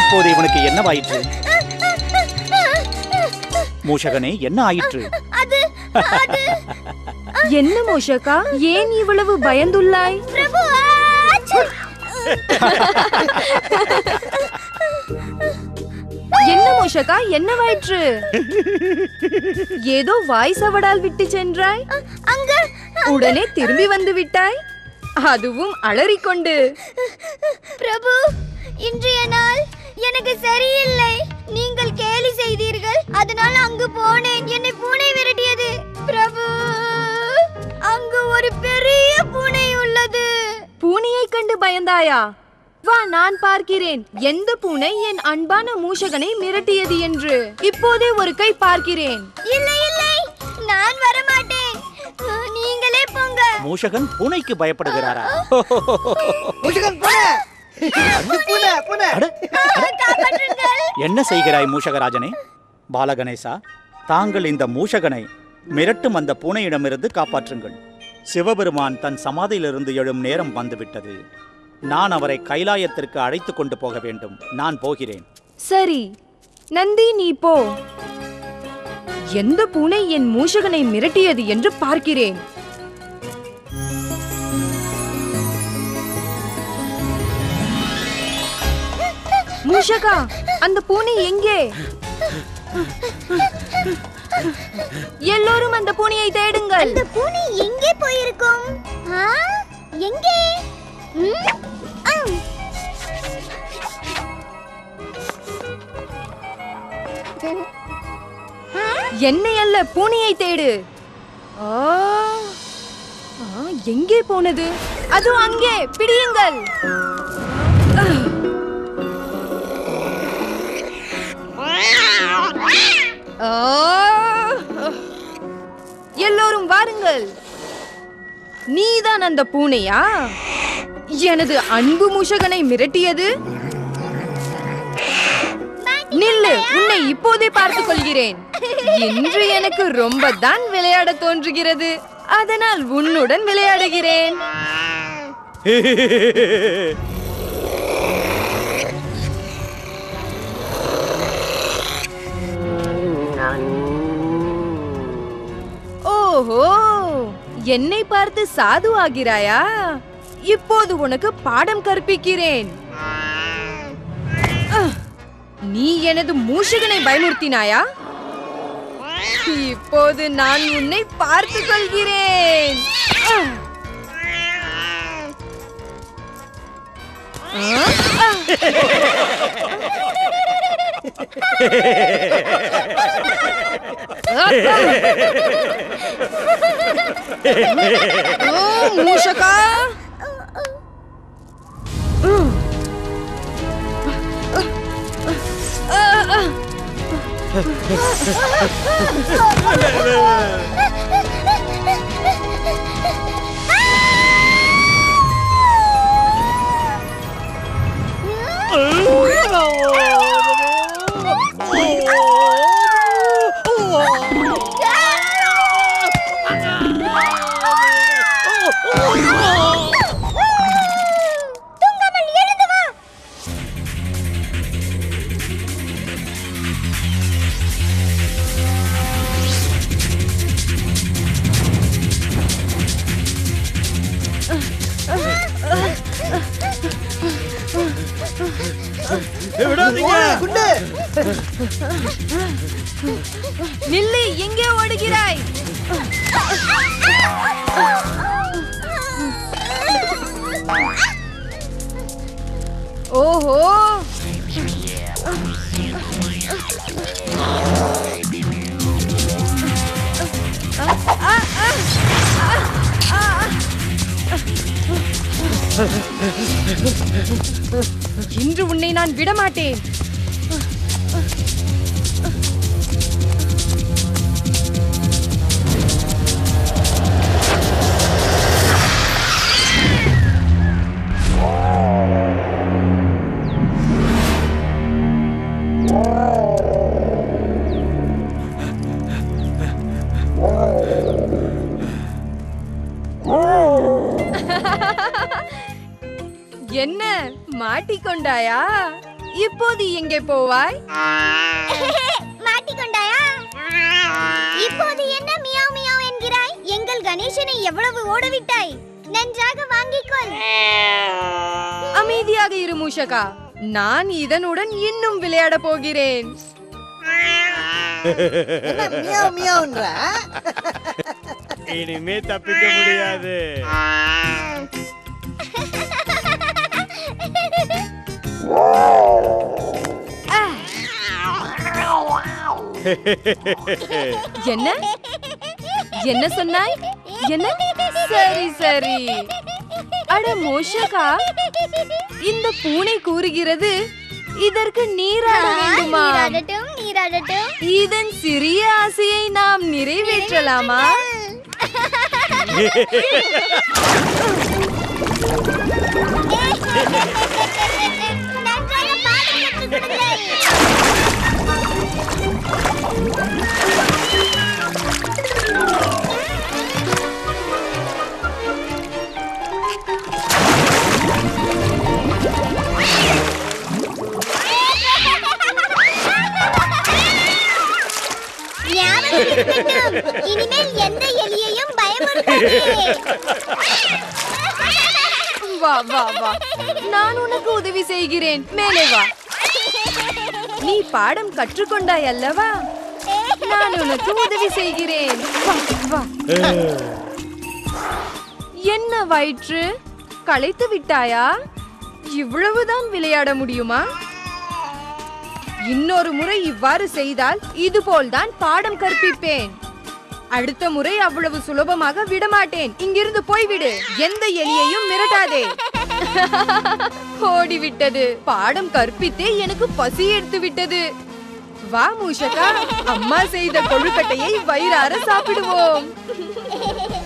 இப்போது இவனுக்கு என்னவாயிற்று மூஷகனே என்ன ஆயிற்று அது அது என்ன மோஷகா ஏன் இவ்வளவு பயந்துள்ளாய் பிரபு ஆச்சு! என்ன மோஷகா என்னவாயிற்று ஏதோ வாய் சவடால் விட்டு சென்றாய் அங்க உடனே திரும்பி வந்து விட்டாய் அதுவும் அலறிக்கொண்டு பிரபு இன்றைய நாள் எனக்கு சரியில்லை நீங்கள் கேலி செய்தீர்கள் அதனால் அங்கு போனேன் என்னை பூனை விரட்டியது பிரபு அங்கு ஒரு பெரிய பூனை உள்ளது பூனையை கண்டு பயந்தாயா வா நான் பார்க்கிறேன் எந்த பூனை என் அன்பான மூஷகனை மிரட்டியது என்று இப்போதே ஒரு கை பார்க்கிறேன் இல்லை இல்லை நான் வரமாட்டேன் நீங்களே போங்க மூஷகன் பூனைக்கு பயப்படுகிறாரா முஷகன் பூனை அது பூனை பூனை அட, காப்பாற்றுங்கள் என்ன செய்கிறாய் மூஷகராஜனே பாலகணேசா தாங்கள் இந்த மூஷகனை மிரட்டும் அந்த பூனையிடமிருந்து காப்பாற்றுங்கள் சிவபெருமான் தன் சமாதியிலிருந்து எழும் நேரம் வந்துவிட்டது நான் அவரை கைலாயத்திற்கு அழைத்து கொண்டு போக வேண்டும் நான் போகிறேன் சரி நந்தி நீ போ எந்த பூனை என் மூஷகனை மிரட்டியது என்று பார்க்கிறேன் மூஷகா அந்த பூனை எங்கே எல்லோரும் அந்த பூனையை தேடுங்கள் அந்த பூனை எங்கே போயிருக்கும் ஆ? எங்கே ம்? ஆம். என்னை அல்ல பூனையை தேடு ஆ, ஆ, எங்கே போனது அது அங்கே பிடியுங்கள் ஆ, எல்லோரும் வாருங்கள் நீதான் அந்த பூனையா எனது அன்பு முஷகனை மிரட்டியது நில்லு உன்னை இப்போதே பார்த்துக் கொள்கிறேன் இன்று எனக்கு ரொம்ப தான் விளையாட தோன்றுகிறது அதனால் உன்னுடன் விளையாடுகிறேன் ஓஹோ என்னை பார்த்து சாது ஆகிறாயா இப்போது உனக்கு பாடம் கற்பிக்கிறேன் அஹ், நீ எனது மூஷகனை பயமுறுத்தினாயா இப்போது நான் உன்னை பார்த்துக் கொள்கிறேன் அஹ். அஹ், அஹ். ஓ, மூஷகா தூங்காமல் எழுந்து வா விடாதீங்க குண்டு நில்லு எங்கே ஓடுகிறாய் ஓஹோ இன்று உன்னை நான் விடமாட்டேன் என்ன மாட்டிக்கொண்டாயா இப்போது எங்கே போவாய் மாட்டிக்கொண்டாயா இப்போது என்ன மியாவ் மியாவ் என்கிறாய் எங்கள் கணேசனை எவ்வளவு ஓடவிட்டாய் நன்றாக வாங்கிக்கொள் அமைதியாக இரு மூஷகா நான் இதனுடன் இன்னும் விளையாட போகிறேன் என்ன மியாவ் மியாவ்ன்ற இனிமே தப்பிக்க முடியாது என்ன என்ன சொன்னாய் என்ன சரி சரி அட மோஷகா இந்த பூனை கூறுகிறது இதற்கு நீராட வேண்டுமா நீராடட்டும் நீராடட்டும் இதன் சிறிய ஆசையை நாம் நிறைவேற்றலாமா நன்றாக பாடம் கற்றுக் கொடுங்கள். ஞாபகம் இருக்கட்டும். இனிமேல் எந்த எலியையும் பயமுறுத்தாதே வா வா வா நான் உனக்கு உதவி செய்கிறேன் மேலே வா நீ பாடம் கற்றுக்கொண்டாய் அல்லவா நான் உனக்கு உதவி செய்கிறேன் வா, வா. என்ன வயிற்று களைத்து விட்டாயா இவ்வளவுதான் விளையாட முடியுமா இன்னொரு முறை இவ்வாறு செய்தால் இதுபோல்தான் பாடம் கற்பிப்பேன் அடுத்த முறை அவ்வளவு சுலபமாக விடமாட்டேன் இங்கிருந்து போய்விடு எந்த எலியையும் மிரட்டாதே ஓடிவிட்டது பாடம் கற்பித்தே எனக்கு பசி எடுத்து விட்டது வா மூஷகா அம்மா செய்த கொழுக்கட்டையை வயிறார சாப்பிடுவோம்